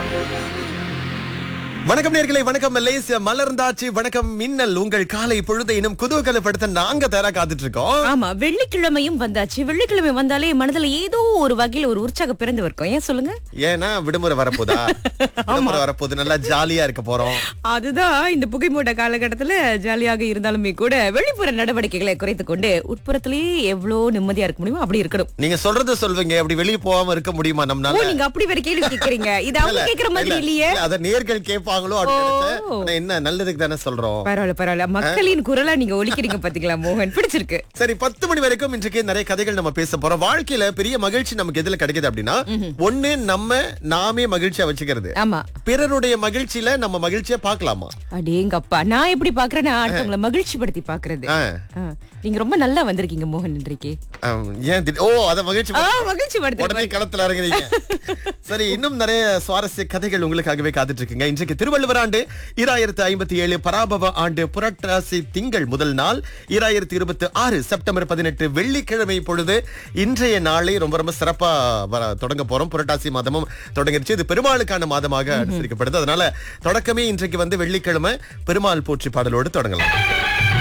வணக்கம் நேர்களை வணக்கம் மலேசியா மலர்ந்தாச்சு வணக்கம் மின்னல் உங்கள் காலை பொழுதை இன்னும் குதூகலப்படுத்த நாங்க தயாரா காத்துட்டு இருக்கோம் ஆமா வெள்ளிக்கிழமையும் வந்தாச்சு வெள்ளிக்கிழமை வந்தாலே மனதுல ஏதோ ஒரு வகையில ஒரு உற்சாகம் பிறந்து இருக்கும் ஏன் சொல்லுங்க ஏன்னா விடுமுறை வரப்போதா விடுமுறை வரப்போகுது நல்லா ஜாலியா இருக்க போறோம் அதுதான் இந்த புகைமூட்ட காலகட்டத்துல ஜாலியாக இருந்தாலுமே கூட வெளிப்புற நடவடிக்கைகளை குறைத்துக் கொண்டு உட்புறத்திலேயே எவ்வளவு நிம்மதியா இருக்க முடியுமோ அப்படி இருக்கணும் நீங்க சொல்றது சொல்வீங்க அப்படி வெளியே போகாம இருக்க முடியுமா ஓ நம்மனால நீங்க அப்படி வேற கேள்வி கேக்குறீங்க இது அவங்க கேக்குற மாதிரி இல்ல, இல்லையே இல்ல, அத நேர்கள் கேட்பாங்களோ அப்படின்னு ஓ. நினைச்சேன். ஆனா என்ன நல்லதுக்கு தானே சொல்றோம் பரவாயில்ல பரவாயில்ல மக்களின் குரலா நீங்க ஒலிக்கிறீங்க பாத்தீங்களா மோகன் பிடிச்சிருக்கு சரி பத்து மணி வரைக்கும் இன்றைக்கு நிறைய கதைகள் நம்ம பேச போறோம் வாழ்க்கையில பெரிய மகிழ்ச்சி நமக்கு எதுல கிடைக்குது அப்படின்னா ஒண்ணு நம்ம நாமே மகிழ்ச்சியா வச்சுக்கிறது ஆமா பிறருடைய மகிழ்ச்சியில நம்ம மகிழ்ச்சியா பார்க்கலாமா அடேங்கப்பா நான் எப்படி பாக்குறேன்னா அடுத்தவங்களை மகிழ்ச்சி படுத்தி பாக்குறது ஆ. ஆ, நீங்க ரொம்ப நல்லா வந்திருக்கீங்க மோகன் இன்றைக்கு ஆம், ஏன் திடீர்- ஓ அத மகிழ்ச்சி ஆ, மகிழ்ச்சி படுத்துற உடனே களத்துல இறங்குறீங்க சரி இன்னும் நிறைய சுவாரஸ்ய கதைகள் உங்களுக்காகவே காத்துட்டு இருக்குங்க இன்றைக்கு திருவள்ளுவர் ஆண்டு இராயிரத்து ஐம்பத்தி ஏழு பராபவ ஆண்டு புரட்டாசி திங்கள் முதல் நாள் இராயிரத்தி இருபத்தி ஆறு செப்டம்பர் பதினெட்டு வெள்ளிக்கிழமை பொழுது இன்றைய நாளை ரொம்ப ரொம்ப சிறப்பா வர- தொடங்க போறோம் புரட்டாசி மாதமும் தொடங்கிருச்சு இது பெருமாளுக்கான மாதமாக அனுசரிக்கப்படுது அதனால தொடக்கமே இன்றைக்கு வந்து வெள்ளிக்கிழமை பெருமாள் போற்றி பாடலோடு தொடங்கலாம்